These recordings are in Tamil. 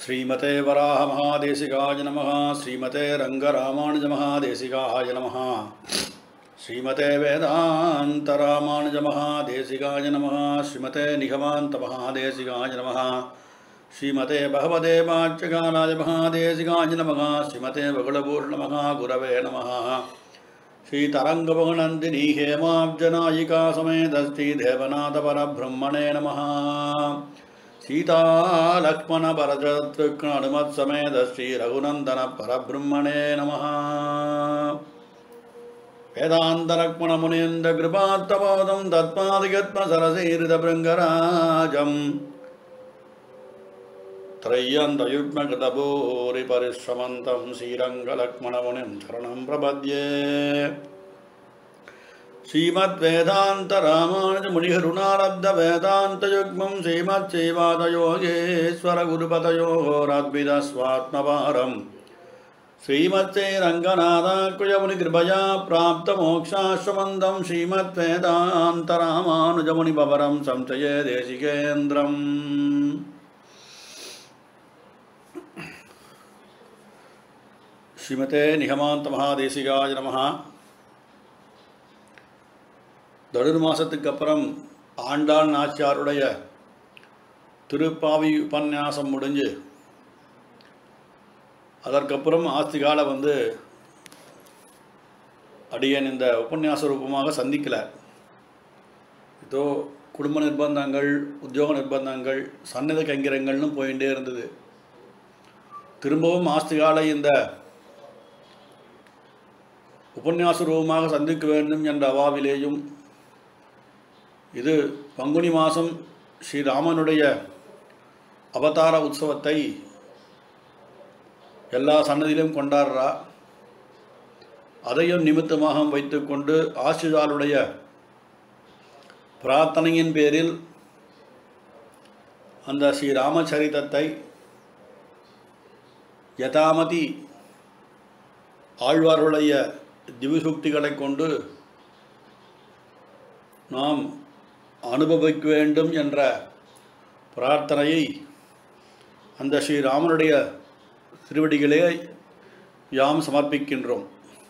श्रीमते वराहमहादेशिकाय नमः श्रीमते रङ्गरामानुजमहादेशिकाय नमः श्रीमते वेदान्तरामानुजमहादेशिकाय नमः श्रीमते निगमान्तमहादेशिकाय नमः श्रीमते भगवते वाच्यकालाय महादेशिकाय नमः श्रीमते बगुलभूषणमः गुरवे नमः श्रीतरङ्गभवनन्दिनी हेमाब्जनायिका समेत श्रीदेवनाथपरब्रह्मणे नमः सीतालक्ष्मणपरशत्रुघ्ननुमत्समेत श्रीरघुनन्दनपरब्रह्मणे नमः वेदान्तलक्ष्मणमुनीन्द्रकृपात्तपादं तत्पादिगत्मसरसीहृतभृङ्गराजम् त्रय्यन्तयुग्मकृतभूरिपरिश्रमन्तं श्रीरङ्गलक्ष्मणमुनिं शरणं प्रपद्ये श्रीमद्वेदान्तरामानुजमुनिहरुणारब्धवेदान्तयुग्मं श्रीमच्छैवादयोगेश्वरगुरुपतयोः रद्विदस्वात्मभारम् श्रीमच्चैरङ्गनाथाकुजमुनिकृपया प्राप्तमोक्षाश्वमन्दं श्रीमद्वेदान्तरामानुजमुनिभवरं संशये देशिकेन्द्रम् ஸ்ரீமதே நிகமாந்த மகாதேசிகாய நமஹா தடுர் மாதத்துக்கு அப்புறம் ஆண்டாள் நாச்சியாருடைய திருப்பாவி உபன்யாசம் முடிஞ்சு அதற்கப்புறம் ஆஸ்திகால வந்து அடியன் இந்த உபன்யாச ரூபமாக சந்திக்கலை இதோ குடும்ப நிர்பந்தங்கள் உத்தியோக நிர்பந்தங்கள் சன்னத கைங்கரங்கள்னு போயிட்டே இருந்தது திரும்பவும் ஆஸ்திகாலை இந்த உபன்யாச ரூபமாக சந்திக்க வேண்டும் என்ற அவாவிலேயும் இது பங்குனி மாதம் ஸ்ரீராமனுடைய அவதார உற்சவத்தை எல்லா சன்னதியிலும் கொண்டாடுறா அதையும் நிமித்தமாக வைத்துக்கொண்டு ஆசிரியாளுடைய பிரார்த்தனையின் பேரில் அந்த ஸ்ரீ ராமச்சரிதத்தை யதாமதி ஆழ்வார்களுடைய திவிசுக்திகளை கொண்டு நாம் அனுபவிக்க வேண்டும் என்ற பிரார்த்தனையை அந்த ஸ்ரீராமனுடைய திருவடிகளே யாம் சமர்ப்பிக்கின்றோம்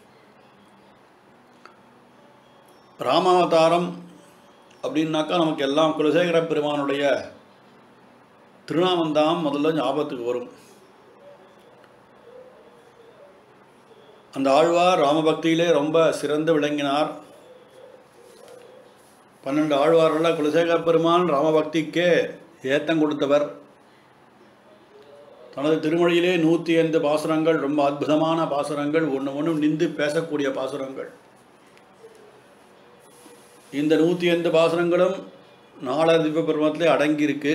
ராமாவதாரம் அப்படின்னாக்கா நமக்கு எல்லாம் குலசேகர பெருமானுடைய திருநாமந்தான் முதல்ல ஞாபகத்துக்கு வரும் அந்த ஆழ்வார் ராமபக்தியிலே ரொம்ப சிறந்து விளங்கினார் பன்னெண்டு ஆழ்வார்கள் குலசேகர பெருமான் ராமபக்திக்கே ஏத்தம் கொடுத்தவர் தனது திருமொழியிலே நூற்றி ஐந்து பாசுரங்கள் ரொம்ப அற்புதமான பாசுரங்கள் ஒன்று ஒன்று நின்று பேசக்கூடிய பாசுரங்கள் இந்த நூற்றி ஐந்து பாசுரங்களும் நாலாதிப பெருமத்திலே அடங்கியிருக்கு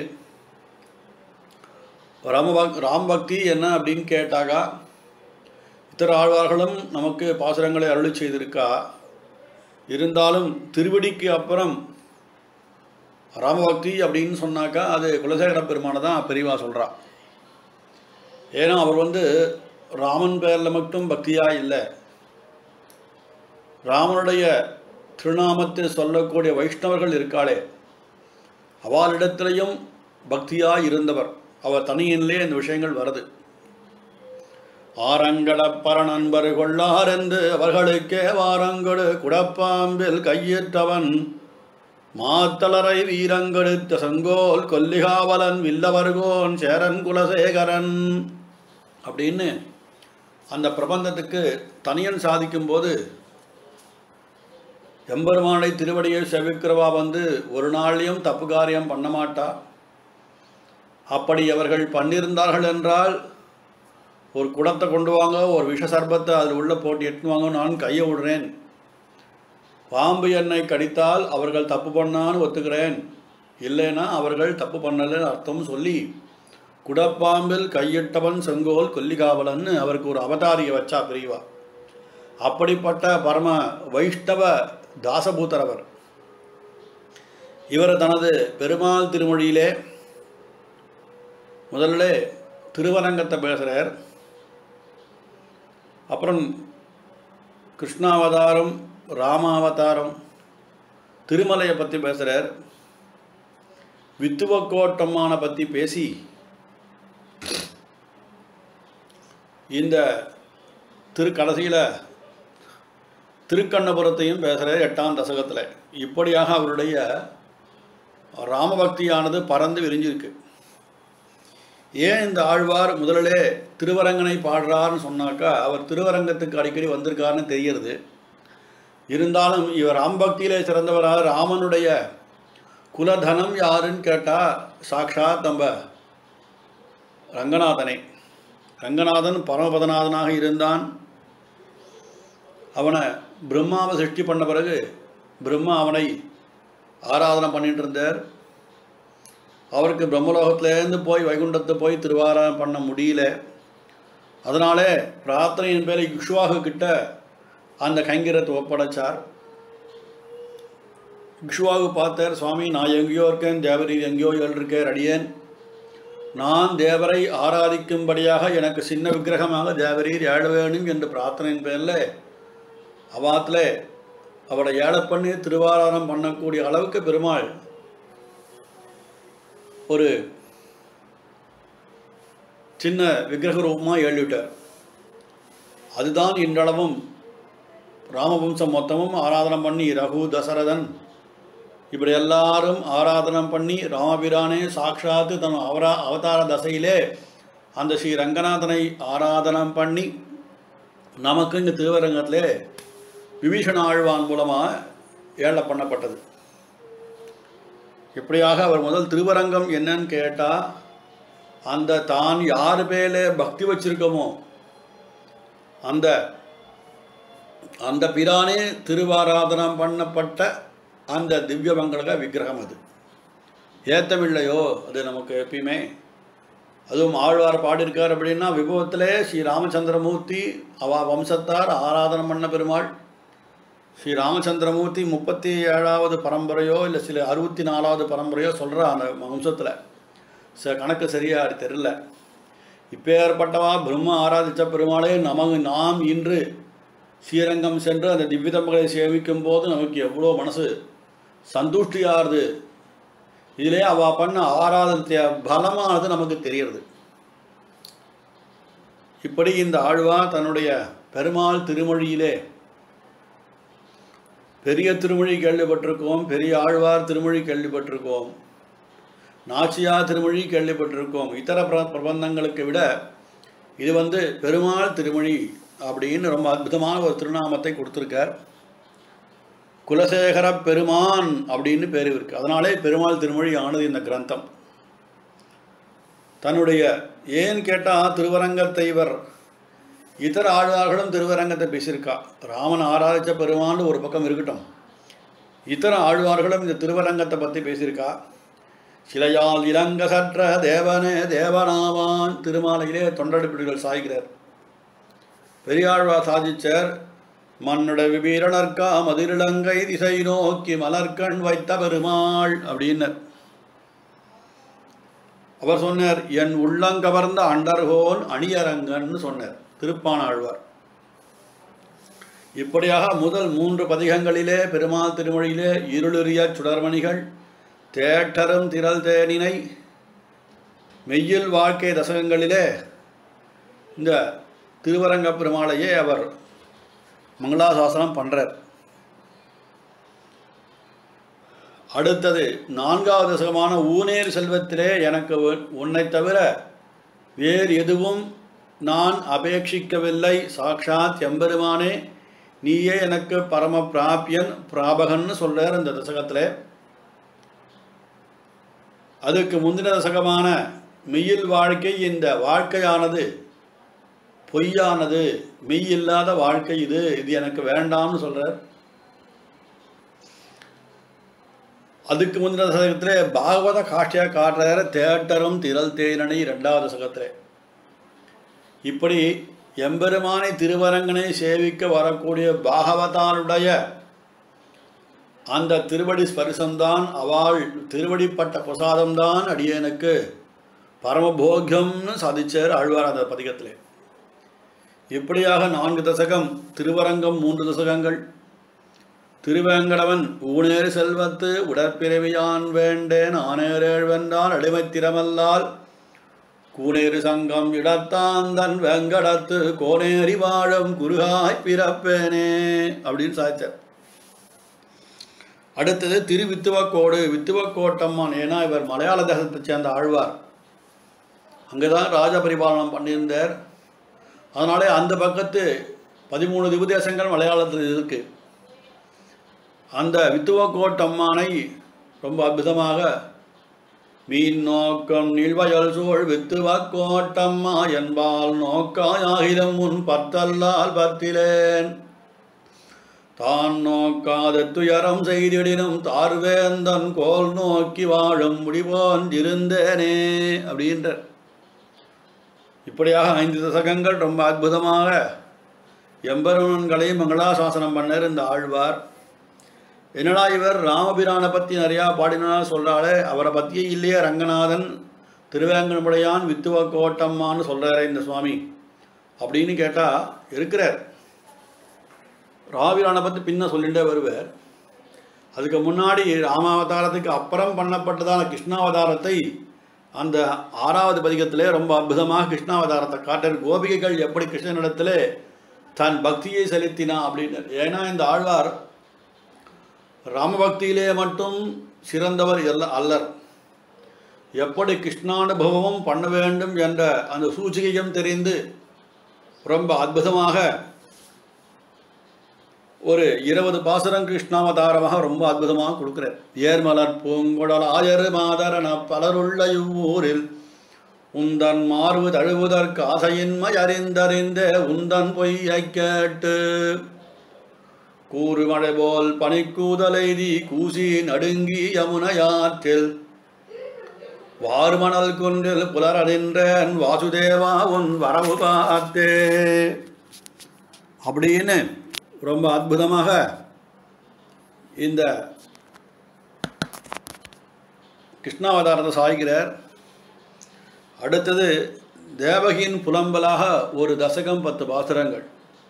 ராமபக் ராமபக்தி என்ன அப்படின்னு கேட்டாக்கா இத்தர ஆழ்வார்களும் நமக்கு பாசுரங்களை அருளி செய்திருக்கா இருந்தாலும் திருவடிக்கு அப்புறம் ராமபக்தி அப்படின்னு சொன்னாக்கா அது குலசேகர பெருமானை தான் பெரியவா சொல்கிறா ஏன்னா அவர் வந்து ராமன் பேரில் மட்டும் பக்தியாக இல்லை ராமனுடைய திருநாமத்தை சொல்லக்கூடிய வைஷ்ணவர்கள் இருக்காளே அவளிடத்திலையும் பக்தியாக இருந்தவர் அவர் தனியிலே இந்த விஷயங்கள் வருது ஆரங்களப்பர நண்பர் கொள்ளாரென்று அவர்களுக்கே வாரங்கொடு குடப்பாம்பில் கையிட்டவன் மாத்தளரை வீரங்கெடுத்த செங்கோல் கொல்லிகாவலன் வில்லவர்கோன் சேரன் குலசேகரன் அப்படின்னு அந்த பிரபந்தத்துக்கு தனியன் சாதிக்கும்போது எம்பெருமானை திருவடியை செவிக்கிறவா வந்து ஒரு நாளையும் தப்பு காரியம் பண்ண மாட்டா அப்படி அவர்கள் பண்ணியிருந்தார்கள் என்றால் ஒரு குடத்தை கொண்டு வாங்க ஒரு விஷ சர்பத்தை அதில் உள்ள போட்டு எட்டு வாங்க நான் கையை விடுறேன் பாம்பு என்னை கடித்தால் அவர்கள் தப்பு பண்ணான்னு ஒத்துக்கிறேன் இல்லைன்னா அவர்கள் தப்பு பண்ணலன்னு அர்த்தம் சொல்லி குடப்பாம்பில் கையிட்டவன் செங்கோல் கொல்லிகாவலன்னு அவருக்கு ஒரு அவதாரியை வச்சா பிரிவா அப்படிப்பட்ட பரம வைஷ்ணவ தாசபூத்தர் அவர் இவர் தனது பெருமாள் திருமொழியிலே முதல்ல திருவரங்கத்தை பேசுகிறார் அப்புறம் கிருஷ்ணாவதாரம் ராமாவதாரம் திருமலையை பற்றி பேசுகிறார் வித்துவக்கோட்டம்மான பற்றி பேசி இந்த திருக்கடைசியில் திருக்கண்ணபுரத்தையும் பேசுகிறார் எட்டாம் தசகத்தில் இப்படியாக அவருடைய ராமபக்தியானது பறந்து விரிஞ்சிருக்கு ஏன் இந்த ஆழ்வார் முதலிலே திருவரங்கனை பாடுறார்னு சொன்னாக்கா அவர் திருவரங்கத்துக்கு அடிக்கடி வந்திருக்காருன்னு தெரிகிறது இருந்தாலும் இவர் ராம்பக்தியிலே சிறந்தவராக ராமனுடைய குலதனம் யாருன்னு கேட்டால் சாக்ஷாத் நம்ம ரங்கநாதனை ரங்கநாதன் பரமபதநாதனாக இருந்தான் அவனை பிரம்மாவை சிருஷ்டி பண்ண பிறகு பிரம்மா அவனை ஆராதனை பண்ணிட்டு இருந்தார் அவருக்கு பிரம்மலோகத்திலேருந்து போய் வைகுண்டத்தை போய் திருவாராதனை பண்ண முடியல அதனாலே பிரார்த்தனையின் பேரை இக்ஷுவாகு கிட்ட அந்த கைங்கரத்தை ஒப்படைச்சார் இக்ஷுவாகு பார்த்தார் சுவாமி நான் எங்கேயோ இருக்கேன் தேவரி எங்கேயோ இருக்கேன் அடியேன் நான் தேவரை ஆராதிக்கும்படியாக எனக்கு சின்ன விக்கிரகமாக தேவரீர் ஏழ வேணும் என்று பிரார்த்தனையின் பேரில் அவாத்தில் அவளை ஏழை பண்ணி திருவாராதனம் பண்ணக்கூடிய அளவுக்கு பெருமாள் ஒரு சின்ன விக்கிரக ரூபமாக எழுதிட்டார் அதுதான் இன்றளவும் ராமவம்சம் மொத்தமும் ஆராதனம் பண்ணி ரகு தசரதன் இப்படி எல்லாரும் ஆராதனம் பண்ணி ராமபிரானே சாட்சாத்து தன் அவரா அவதார தசையிலே அந்த ஸ்ரீ ரங்கநாதனை ஆராதனம் பண்ணி நமக்கு இங்கே திருவரங்கத்திலே விபீஷண ஆழ்வான் மூலமாக ஏழை பண்ணப்பட்டது இப்படியாக அவர் முதல் திருவரங்கம் என்னன்னு கேட்டால் அந்த தான் யார் பேலே பக்தி வச்சிருக்கோமோ அந்த அந்த பிரானே திருவாராதனம் பண்ணப்பட்ட அந்த திவ்யமங்களக விக்கிரகம் அது ஏத்தமில்லையோ அது நமக்கு எப்பயுமே அதுவும் ஆழ்வார் பாடியிருக்கார் அப்படின்னா விபவத்திலே ஸ்ரீ ராமச்சந்திரமூர்த்தி அவா வம்சத்தார் ஆராதனம் பண்ண பெருமாள் ஸ்ரீ ராமச்சந்திரமூர்த்தி முப்பத்தி ஏழாவது பரம்பரையோ இல்லை சில அறுபத்தி நாலாவது பரம்பரையோ சொல்கிற அந்த வம்சத்தில் ச கணக்கு சரியாக தெரில இப்பேற்பட்டவா பிரம்ம ஆராதித்த பெருமாளே நமக்கு நாம் இன்று ஸ்ரீரங்கம் சென்று அந்த திவ்யதம்பங்களை சேவிக்கும் போது நமக்கு எவ்வளோ மனசு சந்துஷ்டியாகுது இதிலே அவ பண்ண ஆராதனத்தைய பலமானது நமக்கு தெரியறது இப்படி இந்த ஆழ்வா தன்னுடைய பெருமாள் திருமொழியிலே பெரிய திருமொழி கேள்விப்பட்டிருக்கோம் பெரிய ஆழ்வார் திருமொழி கேள்விப்பட்டிருக்கோம் நாச்சியா திருமொழி கேள்விப்பட்டிருக்கோம் இதர பிர பிரபந்தங்களுக்கு விட இது வந்து பெருமாள் திருமொழி அப்படின்னு ரொம்ப அற்புதமான ஒரு திருநாமத்தை கொடுத்துருக்கார் குலசேகர பெருமான் அப்படின்னு பேர் இருக்கு அதனாலே பெருமாள் திருமொழி ஆனது இந்த கிரந்தம் தன்னுடைய ஏன் கேட்டால் திருவரங்கத்தை இவர் இதர ஆழ்வார்களும் திருவரங்கத்தை பேசியிருக்கா ராமன் ஆராதித்த பெருமான்னு ஒரு பக்கம் இருக்கட்டும் இதர ஆழ்வார்களும் இந்த திருவரங்கத்தை பற்றி பேசியிருக்கா சிலையால் இளங்க சற்ற தேவனே தேவனாவான் திருமாலையிலே தொண்டடிப்பிடிகள் சாய்கிறார் பெரியாழ்வார் சாதிச்சார் மன்னுட விபீரணர்க்கா மதிரிளங்கை திசை நோக்கி மலர்கண் வைத்த பெருமாள் அப்படின்னர் அவர் சொன்னார் என் உள்ளங்கவர்ந்த அண்டர்கோன் அணியரங்கன்னு சொன்னார் திருப்பான ஆழ்வார் இப்படியாக முதல் மூன்று பதிகங்களிலே பெருமாள் திருமொழியிலே இருளுரிய சுடர்மணிகள் தேட்டரும் திரள் தேனினை மெய்யில் வாழ்க்கை தசகங்களிலே இந்த திருவரங்க பெருமாளையே அவர் மங்களாசாசனம் பண்ணுறார் அடுத்தது நான்காவது தசகமான ஊனேர் செல்வத்திலே எனக்கு உன்- உன்னைத் தவிர வேறு எதுவும் நான் அபேட்சிக்கவில்லை சாக்ஷாத் எம்பெருமானே நீயே எனக்கு பரம பிராபியன் பிராபகன்னு சொல்றார் இந்த தசகத்தில் அதுக்கு முந்தின தசகமான மெய்யில் வாழ்க்கை இந்த வாழ்க்கையானது பொய்யானது மெய் இல்லாத வாழ்க்கை இது இது எனக்கு வேண்டாம்னு சொல்றார் அதுக்கு முந்தின சதகத்தில் பாகவத காட்சியாக காட்டுறாரு தேட்டரும் திரள் தேனனை ரெண்டாவது சகத்தில் இப்படி எம்பெருமானை திருவரங்கனை சேவிக்க வரக்கூடிய பாகவதாருடைய அந்த திருவடி ஸ்பரிசம்தான் அவள் திருவடிப்பட்ட பிரசாதம்தான் அடியனுக்கு பரமபோக்கியம்னு சாதிச்சார் ஆழ்வார் அந்த பதிகத்திலே இப்படியாக நான்கு தசகம் திருவரங்கம் மூன்று தசகங்கள் திருவேங்கடவன் ஊனேறு செல்வத்து உடற்பிறவியான் வேண்டேன் ஆனேரேழ் வென்றான் அடிமைத்திறமல்லால் கூனேறு சங்கம் இடத்தாந்தன் வெங்கடத்து கோனேரி வாழும் குருகாய் பிறப்பேனே அப்படின்னு சாதிச்சார் அடுத்தது திரு வித்துவக்கோடு வித்துவக்கோட்டம்மான் ஏன்னா இவர் மலையாள தேசத்தை சேர்ந்த ஆழ்வார் அங்கே தான் ராஜ பரிபாலனம் பண்ணியிருந்தார் அதனாலே அந்த பக்கத்து பதிமூணு திவுதேசங்கள் மலையாளத்தில் இருக்கு அந்த வித்துவக்கோட்டம்மானை ரொம்ப அற்புதமாக மீன் நோக்கம் நீழ்வயல் சூழ் வித்துவக்கோட்டம்மா என்பால் நோக்காயாகிதம் முன் பத்தல்லால் பத்திலேன் தான் நோக்காத துயரம் செய்திடினும் தார்வேந்தன் கோல் நோக்கி வாழும் முடிவோன் இருந்தேனே அப்படின்றார் இப்படியாக ஐந்து தசகங்கள் ரொம்ப அற்புதமாக எம்பெருமன்களை மங்களாசாசனம் பண்ணார் இந்த ஆழ்வார் என்னடா இவர் ராமபிரானை பற்றி நிறையா பாடினா சொல்கிறாளே அவரை பற்றியே இல்லையே ரங்கநாதன் திருவேங்கடமுடையான் வித்துவ கோட்டம்மான்னு சொல்கிறாரே இந்த சுவாமி அப்படின்னு கேட்டால் இருக்கிறார் ராவிரானை பற்றி பின்ன சொல்லிகிட்டே வருவார் அதுக்கு முன்னாடி ராமாவதாரத்துக்கு அப்புறம் பண்ணப்பட்டதான கிருஷ்ணாவதாரத்தை அந்த ஆறாவது பதிகத்திலே ரொம்ப அற்புதமாக கிருஷ்ணாவதாரத்தை காட்டுற கோபிகைகள் எப்படி கிருஷ்ணனிடத்திலே தன் பக்தியை செலுத்தினா அப்படின்னு ஏன்னா இந்த ஆழ்வார் ராமபக்தியிலே மட்டும் சிறந்தவர் அல்ல அல்லர் எப்படி கிருஷ்ணானுபவமும் பண்ண வேண்டும் என்ற அந்த சூச்சிகையும் தெரிந்து ரொம்ப அற்புதமாக ஒரு இருபது பாசுரம் கிருஷ்ணாவதாரமாக ரொம்ப அற்புதமாக கொடுக்குறார் ஏர்மலர் பூங்குடல் ஆயரு மாதரன பலருள்ள இவ்வூரில் உந்தன் மார்பு தழுவுதற்கு ஆசையின்மை அறிந்தறிந்தே உந்தன் பொய்யை கேட்டு கூறுமழை போல் பனிக்கூதலைதி கூசி நடுங்கி யமுனையாற்றில் வார்மணல் குன்றில் புலரடின்றேன் வாசுதேவா உன் வரவு பார்த்தே அப்படின்னு ரொம்ப அற்புதமாக இந்த கிருஷ்ணாவதாரத்தை சாய்கிறார் அடுத்தது தேவகியின் புலம்பலாக ஒரு தசகம் பத்து பாசுரங்கள்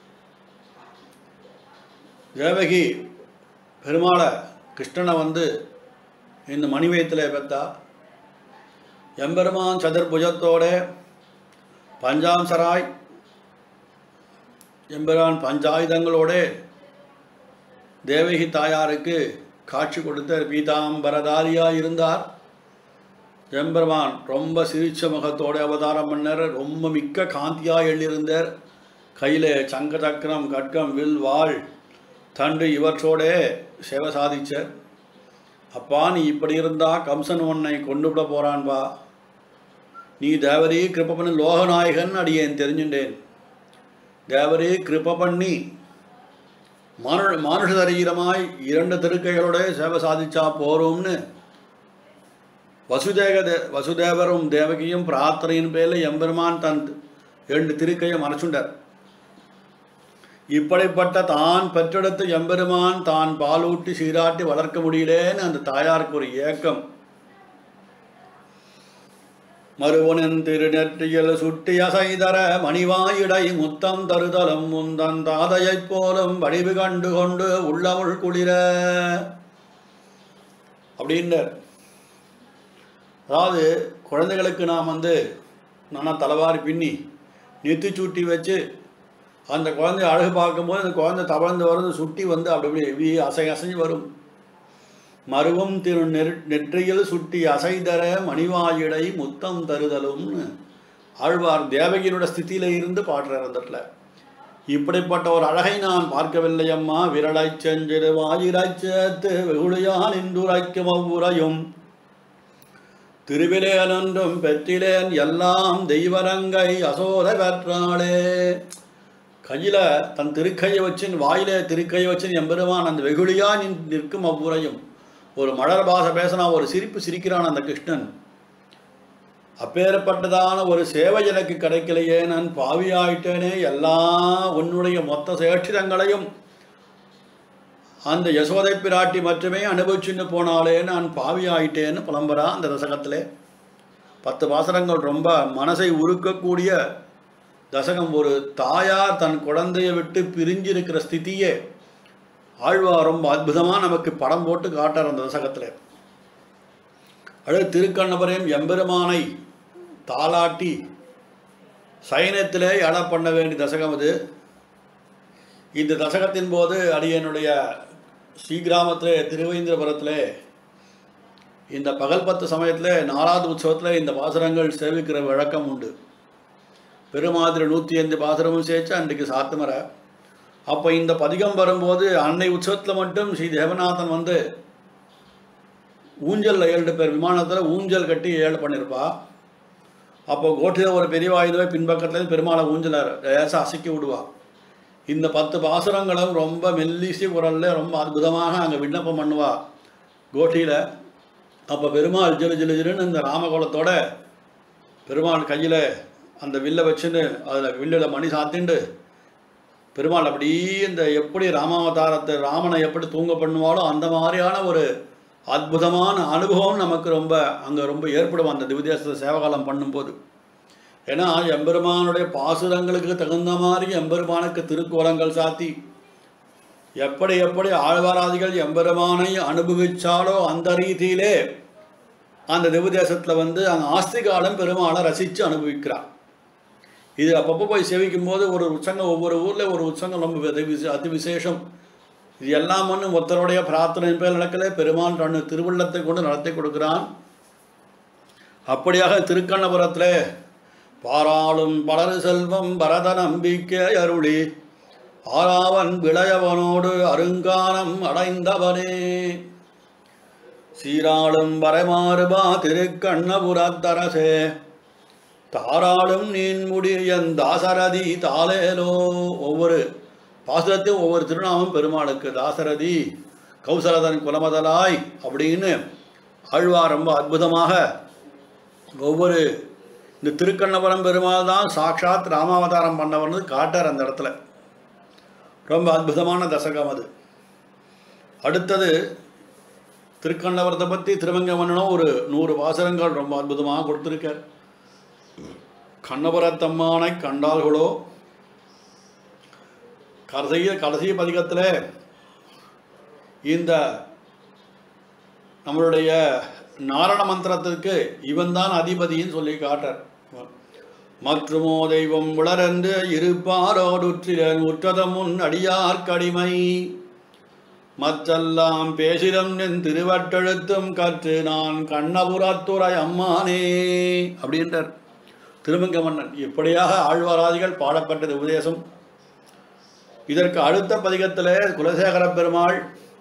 தேவகி பெருமாளை கிருஷ்ணனை வந்து இந்த மணிவயத்தில் பெற்றா எம்பெருமான் சதுர்புஜத்தோட பஞ்சாம்சராய் எம்பெருமான் பஞ்சாயுதங்களோட தேவகி தாயாருக்கு காட்சி கொடுத்த பீதாம்பரதாரியாக இருந்தார் எம்பெருமான் ரொம்ப சிரிச்ச முகத்தோட அவதாரம் பண்ணார் ரொம்ப மிக்க காந்தியாக எழுதியிருந்தார் கையில் சங்க சக்கரம் கட்கம் வில் வாள் தண்டு இவற்றோட சேவை சாதிச்சார் அப்பா நீ இப்படி இருந்தா கம்சன் உன்னை கொண்டு விட போறான்பா நீ தேவரே கிருப பண்ணி லோகநாயகன் அடியேன் தெரிஞ்சுட்டேன் தேவரே கிருப பண்ணி மானு மானுஷ சரீரமாய் இரண்டு திருக்கைகளோட சேவை சாதிச்சா போறோம்னு வசுதேக தே வசுதேவரும் தேவகியும் பிரார்த்தனையின் பேரில் எம்பெருமான் தன் இரண்டு திருக்கையை மறைச்சுண்டார் இப்படிப்பட்ட தான் பெற்றெடுத்த எம்பெருமான் தான் பாலூட்டி சீராட்டி வளர்க்க முடியலேன்னு அந்த தாயாருக்கு ஒரு ஏக்கம் மறுவனின் திருநெற்றியில் சுட்டி அசைதர மணிவாயிடை முத்தம் தருதலம் முந்தன் தாதையைப் போலும் வடிவு கண்டு கொண்டு உள்ளமுள் குளிர அப்படின்றார் அதாவது குழந்தைகளுக்கு நாம் வந்து நல்லா தலைவாரி பின்னி நெத்தி சுட்டி வச்சு அந்த குழந்தைய அழகு பார்க்கும்போது அந்த குழந்தை தவழ்ந்து வரும் சுட்டி வந்து அப்படி அப்படியே வீ அசை அசைஞ்சு வரும் மருவம் திரு நெற் நெற்றியில் சுட்டி அசைதர மணிவாயிடை முத்தம் தருதலும்னு ஆழ்வார் தேவகியினோட ஸ்திதியில இருந்து பாடுறார் அந்த இடத்துல இப்படிப்பட்ட ஒரு அழகை நான் பார்க்கவில்லை அம்மா விரலைச் செஞ்சிடு வாயிரைச் சேர்த்து வெகுளியான் இன்றுரைக்கும் அவ்வுரையும் திருவிலேனொன்றும் பெற்றிலேன் எல்லாம் தெய்வரங்கை அசோத பெற்றாளே கையில் தன் திருக்கையை வச்சு வாயிலே திருக்கையை வச்சு எம்பெருமான் அந்த வெகுளியா நின் நிற்கும் அவ்வுரையும் ஒரு மலர் பாச பேசினா ஒரு சிரிப்பு சிரிக்கிறான் அந்த கிருஷ்ணன் அப்பேற்பட்டதான ஒரு சேவை எனக்கு கிடைக்கலையே நான் பாவியாயிட்டேனே எல்லாம் உன்னுடைய மொத்த சேட்சிதங்களையும் அந்த யசோதை பிராட்டி மட்டுமே அனுபவிச்சுன்னு போனாலே நான் பாவியாயிட்டேன்னு புலம்புறா அந்த தசகத்திலே பத்து வாசனங்கள் ரொம்ப மனசை உருக்கக்கூடிய தசகம் ஒரு தாயார் தன் குழந்தையை விட்டு பிரிஞ்சிருக்கிற ஸ்திதியே ஆழ்வார் ரொம்ப அற்புதமாக நமக்கு படம் போட்டு காட்டார் அந்த தசகத்தில் அடுத்து திருக்கண்ணபுரம் எம்பெருமானை தாலாட்டி சயனத்திலே எழ பண்ண வேண்டிய தசகம் அது இந்த தசகத்தின் போது அடியனுடைய ஸ்ரீகிராமத்திலே திருவேந்திரபுரத்திலே இந்த பகல் பத்து சமயத்தில் நாலாவது உற்சவத்தில் இந்த பாசுரங்கள் சேவிக்கிற வழக்கம் உண்டு பெருமாதிரி நூற்றி ஐந்து பாசுரமும் சேர்த்து அன்றைக்கு சாத்துமர அப்போ இந்த பதிகம் வரும்போது அன்னை உற்சவத்தில் மட்டும் ஸ்ரீ தேவநாதன் வந்து ஊஞ்சலில் ஏழு பேர் விமானத்தில் ஊஞ்சல் கட்டி ஏழு பண்ணியிருப்பா அப்போ கோட்டில் ஒரு பெரிய வாயுதவே பின்பக்கத்தில் பெருமாளை ஊஞ்சலை லேசாக அசைக்கி விடுவா இந்த பத்து பாசுரங்களும் ரொம்ப மெல்லிசி குரலில் ரொம்ப அற்புதமாக அங்கே விண்ணப்பம் பண்ணுவா கோட்டியில் அப்போ பெருமாள் ஜிலு ஜிலு ஜிலுன்னு இந்த ராமகோலத்தோட பெருமாள் கையில் அந்த வில்லை வச்சுன்னு அதில் வில்லில் மணி சாத்திண்டு பெருமாள் அப்படியே இந்த எப்படி ராமாவதாரத்தை ராமனை எப்படி தூங்க பண்ணுவாலோ அந்த மாதிரியான ஒரு அற்புதமான அனுபவம் நமக்கு ரொம்ப அங்கே ரொம்ப ஏற்படும் அந்த திவ்யதேசத்தை சேவகாலம் பண்ணும்போது ஏன்னா எம்பெருமானுடைய பாசுரங்களுக்கு தகுந்த மாதிரி எம்பெருமானுக்கு திருக்கோலங்கள் சாத்தி எப்படி எப்படி ஆழ்வாராதிகள் எம்பெருமானை அனுபவிச்சாலோ அந்த ரீதியிலே அந்த திவ்யதேசத்தில் வந்து அந்த ஆஸ்திகாலம் பெருமாளை ரசித்து அனுபவிக்கிறார் இது அப்பப்போ போய் சேவிக்கும் போது ஒரு உற்சங்கம் ஒவ்வொரு ஊரில் ஒரு உற்சங்கம் ரொம்ப அதி விசே அதி விசேஷம் இது எல்லாம் ஒன்று ஒருத்தருடைய பிரார்த்தனை பேர் நடக்கல பெருமான் தன் திருவுள்ளத்தை கொண்டு நடத்தி கொடுக்கிறான் அப்படியாக திருக்கண்ணபுரத்தில் பாராளும் பலரு செல்வம் பரத நம்பிக்கை அருளி ஆறாவன் விளையவனோடு அருங்காலம் அடைந்தவனே சீராளும் வரமாறுபா திருக்கண்ணபுரத்தரசே தாராளும் நீன்முடியன் தாசரதி தாலேலோ ஒவ்வொரு பாசுரத்தையும் ஒவ்வொரு திருநாமம் பெருமாளுக்கு தாசரதி கௌசலதன் குலமதலாய் அப்படின்னு ஆழ்வார் ரொம்ப அற்புதமாக ஒவ்வொரு இந்த திருக்கண்ணபுரம் பெருமாள் தான் சாட்சாத் ராமாவதாரம் பண்ணவர்னு காட்டார் அந்த இடத்துல ரொம்ப அற்புதமான தசகம் அது அடுத்தது திருக்கண்ணபுரத்தை பற்றி திருவங்க மன்னனும் ஒரு நூறு வாசகங்கள் ரொம்ப அற்புதமாக கொடுத்துருக்கார் கண்ணபுரத்தம்மானை கண்டால்களோ கடைசிய கடைசி பதிகத்தில் இந்த நம்மளுடைய நாரண மந்திரத்திற்கு இவன்தான் அதிபதின்னு சொல்லி காட்டார் மற்றுமோ தெய்வம் உளரென்று இருப்பாரோடுற்றிலன் உற்றதம் முன் அடியார் கடிமை மற்றெல்லாம் பேசிடம் நின் திருவட்டெழுத்தும் கற்று நான் கண்ணபுரத்துறை அம்மானே அப்படின்றார் திருமங்க மன்னன் இப்படியாக ஆழ்வாராதிகள் பாடப்பட்டது உபதேசம் இதற்கு அடுத்த பதிகத்தில் குலசேகர பெருமாள்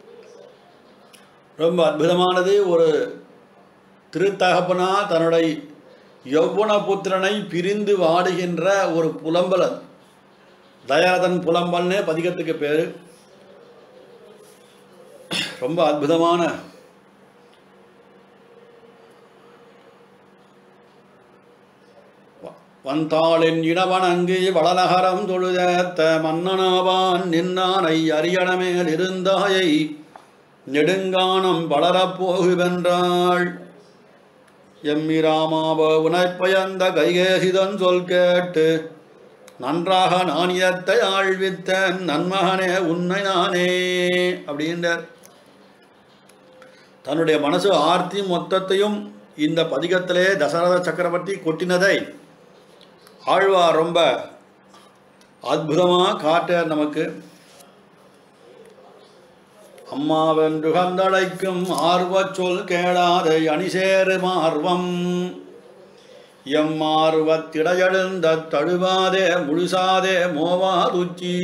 ரொம்ப அற்புதமானது ஒரு திருத்தகப்பனா தன்னுடைய யௌவன புத்திரனை பிரிந்து வாடுகின்ற ஒரு புலம்பலன் தயாரதன் புலம்பல்னே பதிகத்துக்கு பேர் ரொம்ப அற்புதமான வந்தாளின் இடவணங்கு வளநகரம் தொழுதேத்த மன்னனாவான் நின்னானை அரியணமேல் இருந்தாயை நெடுங்கானம் வளரப் போகுவென்றாள் எம்மிராமாவ உனைப்பயந்த கைகேசிதன் சொல் கேட்டு நன்றாக நாணியத்தை ஆழ்வித்தன் நன்மகனே உன்னை நானே அப்படின்றார் தன்னுடைய மனசு ஆர்த்தி மொத்தத்தையும் இந்த பதிகத்திலே தசரத சக்கரவர்த்தி கொட்டினதை ஆழ்வார் ரொம்ப அற்புதமாக காட்டார் நமக்கு அம்மாவென்று கந்தழைக்கும் ஆர்வச் சொல் கேளாத அணிசேரு மார்வம் எம்மார்வத்திடையெழுந்த தழுவாதே முழுசாதே மோவாதுச்சி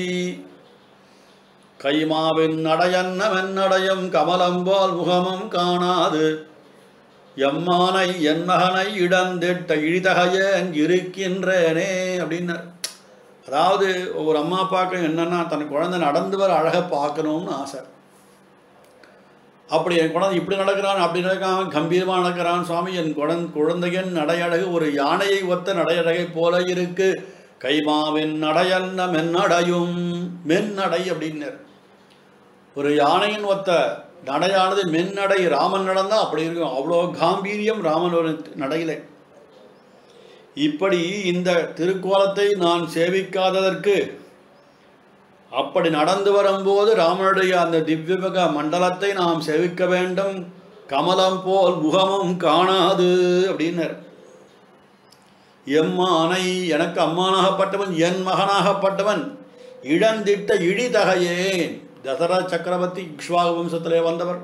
கைமாவின் நடையன்னமென்னடையும் கமலம் போல் முகமும் காணாது எம்மானை என் மகனை இடந்திட்ட இழிதகையேன் இருக்கின்றேனே அப்படின்னார் அதாவது ஒவ்வொரு அம்மா அப்பாக்கும் என்னன்னா தன் குழந்தை நடந்து வர அழகை பார்க்கணும்னு ஆசை அப்படி என் குழந்தை இப்படி நடக்கிறான் அப்படி நடக்கிறான் கம்பீரமாக நடக்கிறான் சுவாமி என் குழந் குழந்தையின் நடையழகு ஒரு யானையை ஒத்த நடையழகை போல இருக்கு கைமாவின் நடையன்ன மென்னடையும் மென்னடை அப்படின்னார் ஒரு யானையின் ஒத்த நடையானது மென்னடை ராமன் நடந்தா அப்படி இருக்கும் அவ்வளோ காம்பீரியம் ராமனோட நடையில இப்படி இந்த திருக்கோலத்தை நான் சேவிக்காததற்கு அப்படி நடந்து வரும்போது ராமனுடைய அந்த திவ்யபக மண்டலத்தை நாம் சேவிக்க வேண்டும் கமலம் போல் முகமும் காணாது அப்படின்னர் எம்மானை எனக்கு அம்மானாகப்பட்டவன் என் மகனாகப்பட்டவன் இழந்திட்ட இழிதகையேன் தசரத சக்கரவர்த்தி இக்ஷ்வாகு வம்சத்திலே வந்தவர்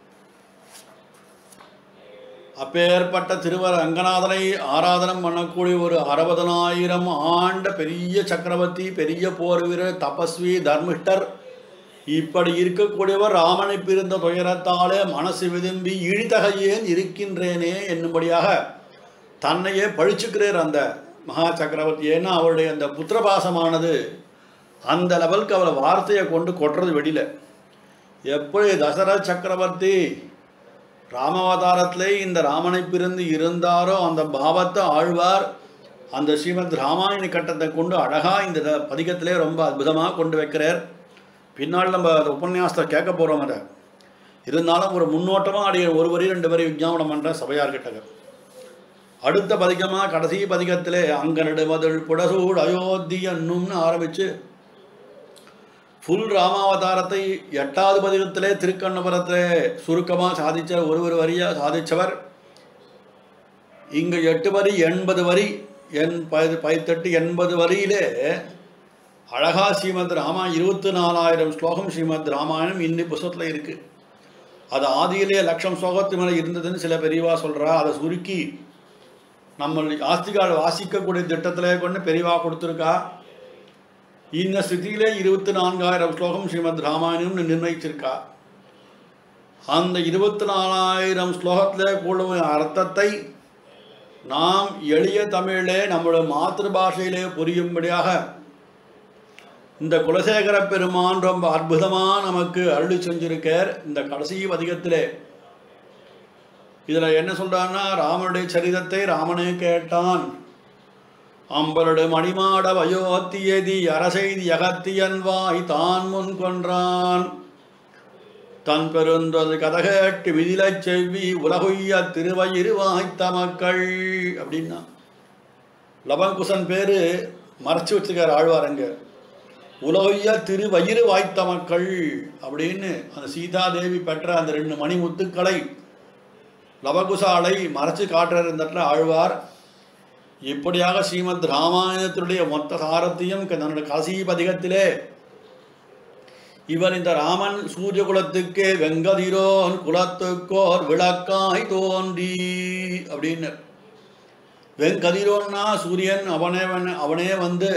அப்பேற்பட்ட திருவர் ரங்கநாதனை ஆராதனம் பண்ணக்கூடிய ஒரு அறுபதனாயிரம் ஆண்ட பெரிய சக்கரவர்த்தி பெரிய போர் வீரர் தபஸ்வி தர்மிஷ்டர் இப்படி இருக்கக்கூடியவர் ராமனை பிரிந்த துயரத்தாலே மனசு விரும்பி இழிதகையேன் இருக்கின்றேனே என்னும்படியாக தன்னையே பழிச்சுக்கிறார் அந்த மகா சக்கரவர்த்தி ஏன்னா அவருடைய அந்த புத்திரபாசமானது அந்த லெவலுக்கு அவரை வார்த்தையை கொண்டு கொட்டுறது வெளியில எப்படி தசரத சக்கரவர்த்தி ராமாவதாரத்திலே இந்த ராமனை பிரிந்து இருந்தாரோ அந்த பாவத்தை ஆழ்வார் அந்த ஸ்ரீமத் ராமாயண கட்டத்தை கொண்டு அழகாக இந்த த- பதிகத்திலே ரொம்ப அற்புதமாக கொண்டு வைக்கிறார் பின்னால் நம்ம அந்த உபன்யாசத்தை கேட்க போகிறோம் அதை இருந்தாலும் ஒரு முன்னோட்டமாக அடைய ஒரு வரி ரெண்டு வரி விஞ்ஞாபனம் பண்ணுற சபையார்கிட்ட அடுத்த பதிகமாக கடைசி பதிகத்திலே அங்கனடு மதுள் புடசூடு அயோத்தி என்னும்னு ஆரம்பித்து ஃபுல் ராமாவதாரத்தை எட்டாவது பதிகத்திலே திருக்கண்ணபுரத்திலே சுருக்கமாக சாதிச்ச ஒரு ஒரு வரியாக சாதிச்சவர் இங்கு எட்டு வரி எண்பது வரி எண் பதி பதித்தெட்டு எண்பது வரியிலே அழகா ஸ்ரீமத் ராமா இருபத்தி நாலாயிரம் ஸ்லோகம் ஸ்ரீமத் ராமாயணம் இன்னி புஸ்தகத்தில் இருக்கு அது ஆதியிலே லட்சம் ஸ்லோகத்து மேலே இருந்ததுன்னு சில பெரியவா சொல்றா அதை சுருக்கி நம்ம ஆஸ்திகால் வாசிக்கக்கூடிய திட்டத்திலே கொண்டு பெரியவா கொடுத்துருக்கா இந்த ஸ்திதியிலே இருபத்தி நான்காயிரம் ஸ்லோகம் ஸ்ரீமத் ராமாயணம்னு நிர்ணயிச்சிருக்கா அந்த இருபத்தி நாலாயிரம் ஸ்லோகத்தில் கூடும் அர்த்தத்தை நாம் எளிய தமிழிலே நம்முடைய மாத்திருபாஷையிலே புரியும்படியாக இந்த குலசேகர பெருமான் ரொம்ப அற்புதமாக நமக்கு அருளி செஞ்சிருக்கார் இந்த கடைசி பதிகத்திலே இதில் என்ன சொல்றான்னா ராமனுடைய சரிதத்தை ராமனே கேட்டான் அம்பருடு மணிமாட வயோத்தியதி அரசெய்தி அகத்தியன் வாய் தான் முன் கொன்றான் தன் பெருந்தது கதகேட்டு விதிலைச் செவ்வி உலகுய்ய திருவயிறு வாய்த்த மக்கள் அப்படின்னா லவங்குசன் பேரு மறைச்சு வச்சுக்கார் ஆழ்வாரங்க உலகைய திருவயிறு வாய்த்த மக்கள் அப்படின்னு அந்த சீதாதேவி பெற்ற அந்த ரெண்டு மணி முத்துக்களை லவகுசாலை மறைச்சு காட்டுறார் இந்த இடத்துல ஆழ்வார் இப்படியாக ஸ்ரீமத் ராமாயணத்தினுடைய மொத்த சாரத்தையும் தன்னுடைய கடைசி பதிகத்திலே இவர் இந்த ராமன் சூரிய குலத்துக்கே வெங்கதிரோன் குலத்துக்கோர் விளக்காய் தோன்றி அப்படின்னு வெங்கதிரோன்னா சூரியன் அவனே வந்து- அவனே வந்து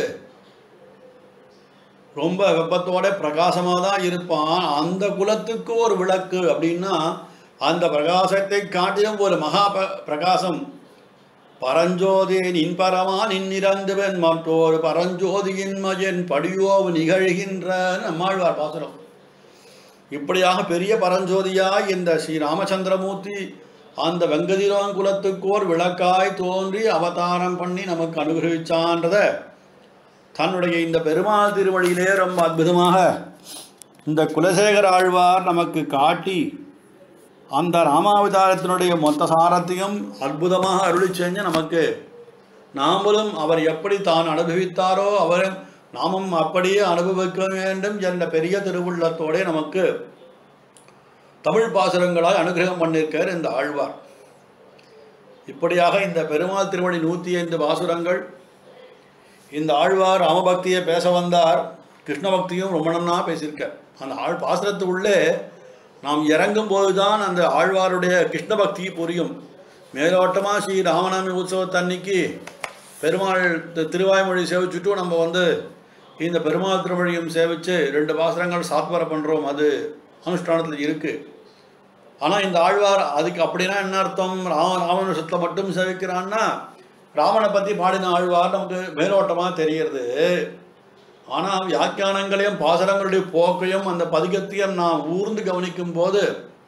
ரொம்ப வெப்பத்தோட பிரகாசமாக தான் இருப்பான் அந்த குலத்துக்கு ஒரு விளக்கு அப்படின்னா அந்த பிரகாசத்தை காட்டிலும் ஒரு மகா ப- பிரகாசம் பரஞ்சோதி நின்பரமா நின்னிறந்துவன் மற்றொரு பரஞ்சோதியின் மயன் படியோவு நிகழ்கின்ற நம்மாழ்வார் பாசுரம் இப்படியாக பெரிய பரஞ்சோதியாய் இந்த ஸ்ரீ ராமச்சந்திரமூர்த்தி அந்த வெங்கதிரான் குலத்துக்கோர் விளக்காய் தோன்றி அவதாரம் பண்ணி நமக்கு அனுகிரகிச்சான்றத தன்னுடைய இந்த பெருமாள் திருவழியிலே ரொம்ப அற்புதமாக இந்த குலசேகர ஆழ்வார் நமக்கு காட்டி அந்த ராமாவதாரத்தினுடைய மொத்த சாரத்தையும் அற்புதமாக அருளி செஞ்சு நமக்கு நாமளும் அவர் எப்படி தான் அனுபவித்தாரோ அவரும் நாமும் அப்படியே அனுபவிக்க வேண்டும் என்ற பெரிய திருவுள்ளத்தோட நமக்கு தமிழ் பாசுரங்களால் அனுகிரகம் பண்ணியிருக்கார் இந்த ஆழ்வார் இப்படியாக இந்த பெருமாள் திருவடி நூற்றி ஐந்து பாசுரங்கள் இந்த ஆழ்வார் ராமபக்தியை பேச வந்தார் கிருஷ்ண பக்தியும் ரொம்ப நன்னா பேசியிருக்கார் அந்த ஆழ் பாசுரத்து உள்ளே நாம் இறங்கும் போதுதான் அந்த ஆழ்வாருடைய கிருஷ்ண பக்தி புரியும் மேலோட்டமாக ஸ்ரீ ராமநவமி உற்சவத்தன்னைக்கு பெருமாள் தி- திருவாய்மொழி சேவிச்சுட்டு நம்ம வந்து இந்த பெருமாள் திருவழியும் சேவித்து ரெண்டு பாசுரங்கள் சாத்வர பண்ணுறோம் அது அனுஷ்டானத்தில் இருக்குது ஆனால் இந்த ஆழ்வார் அதுக்கு அப்படின்னா என்ன அர்த்தம் ராம ராமனுஷத்தை மட்டும் சேவிக்கிறான்னா ராமனை பற்றி பாடின ஆழ்வார் நமக்கு மேலோட்டமாக தெரிகிறது ஆனால் வியாக்கியானங்களையும் பாசரங்களுடைய போக்கையும் அந்த பதிகத்தையும் நாம் ஊர்ந்து கவனிக்கும் போது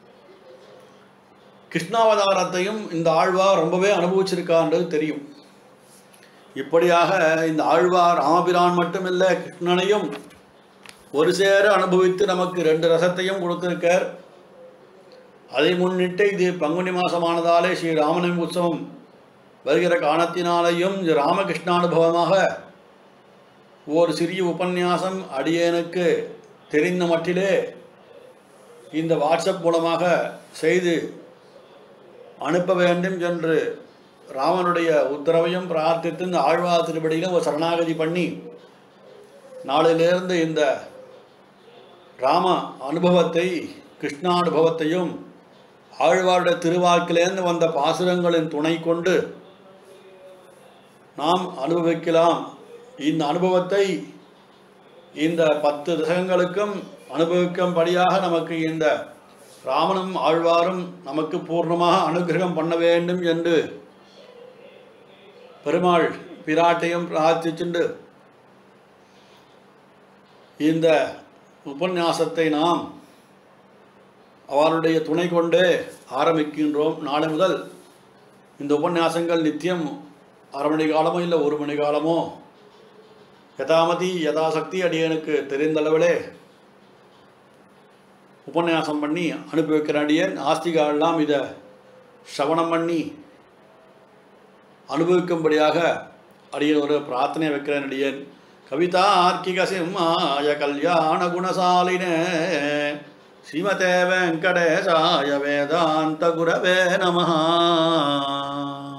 கிருஷ்ணாவதாரத்தையும் இந்த ஆழ்வார் ரொம்பவே அனுபவிச்சிருக்கான்றது தெரியும் இப்படியாக இந்த ஆழ்வார் ராமபிரான் மட்டுமில்லை கிருஷ்ணனையும் ஒரு சேர அனுபவித்து நமக்கு ரெண்டு ரசத்தையும் கொடுத்திருக்கார் அதை முன்னிட்டு இது பங்குனி மாசமானதாலே ஸ்ரீ ராமநவமி உற்சவம் வருகிற காரணத்தினாலேயும் இது ராமகிருஷ்ணானுபவமாக ஒரு சிறிய உபன்யாசம் அடியேனுக்கு தெரிந்த மட்டிலே இந்த வாட்ஸ்அப் மூலமாக செய்து அனுப்ப வேண்டும் என்று ராமனுடைய உத்தரவையும் பிரார்த்தித்து இந்த ஆழ்வார் திருப்படியிலும் ஒரு சரணாகதி பண்ணி நாளிலிருந்து இந்த ராம அனுபவத்தை கிருஷ்ணானுபவத்தையும் ஆழ்வாருடைய திருவாக்கிலேருந்து வந்த பாசுரங்களின் துணை கொண்டு நாம் அனுபவிக்கலாம் இந்த அனுபவத்தை இந்த பத்து தசகங்களுக்கும் அனுபவிக்கும்படியாக நமக்கு இந்த ராமனும் ஆழ்வாரும் நமக்கு பூர்ணமாக அனுகிரகம் பண்ண வேண்டும் என்று பெருமாள் பிராட்டையும் பிரார்த்திச்சுண்டு இந்த உபன்யாசத்தை நாம் அவருடைய துணை கொண்டே ஆரம்பிக்கின்றோம் நாளை முதல் இந்த உபன்யாசங்கள் நித்தியம் அரை மணி காலமோ இல்லை ஒரு மணி காலமோ யதாமதி யதாசக்தி அடியனுக்கு தெரிந்தளவிலே உபன்யாசம் பண்ணி அனுப்பி வைக்கிற அடியன் ஆஸ்திகாலெல்லாம் இதை சிரவணம் பண்ணி அனுபவிக்கும்படியாக அடியன் ஒரு பிரார்த்தனை வைக்கிறேன் அடியன் கவிதா ஆர்க்கிக சிம்மாய கல்யாண குணசாலினே ஸ்ரீமதே வெங்கடேசாய வேதாந்த குரவே நமஹா